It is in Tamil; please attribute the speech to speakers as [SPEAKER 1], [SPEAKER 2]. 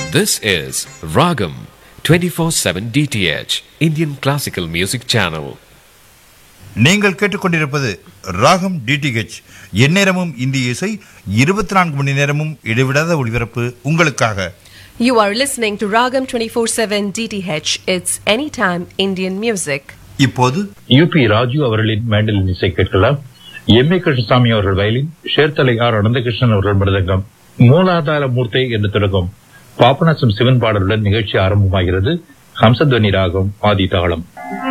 [SPEAKER 1] This is Ragam 24/7 DTH Indian Classical Music Channel.
[SPEAKER 2] நீங்கள் கேட்டுக்கொண்டிருப்பது ராகம் டிடிஹெச் எந்நேரமும் இந்திய இசை இருபத்தி நான்கு மணி நேரமும் இடைவிடாத ஒளிபரப்பு உங்களுக்காக
[SPEAKER 3] You are listening to Ragam 24/7 DTH. It's anytime Indian music.
[SPEAKER 2] இப்போது
[SPEAKER 4] யூபி ராஜு அவர்களின் மேண்டலின் இசை கேட்கலாம் எம் ஏ கிருஷ்ணசாமி அவர்கள் வயலின் சேர்த்தலை ஆர் அனந்தகிருஷ்ணன் அவர்கள் மிருதங்கம் மூலாதார மூர்த்தை என்று தொடங்கும் பாபநாசம் சிவன் பாடலுடன் நிகழ்ச்சி ஆரம்பமாகிறது ஹம்சத்வனி ராகம் ஆதி தாளம்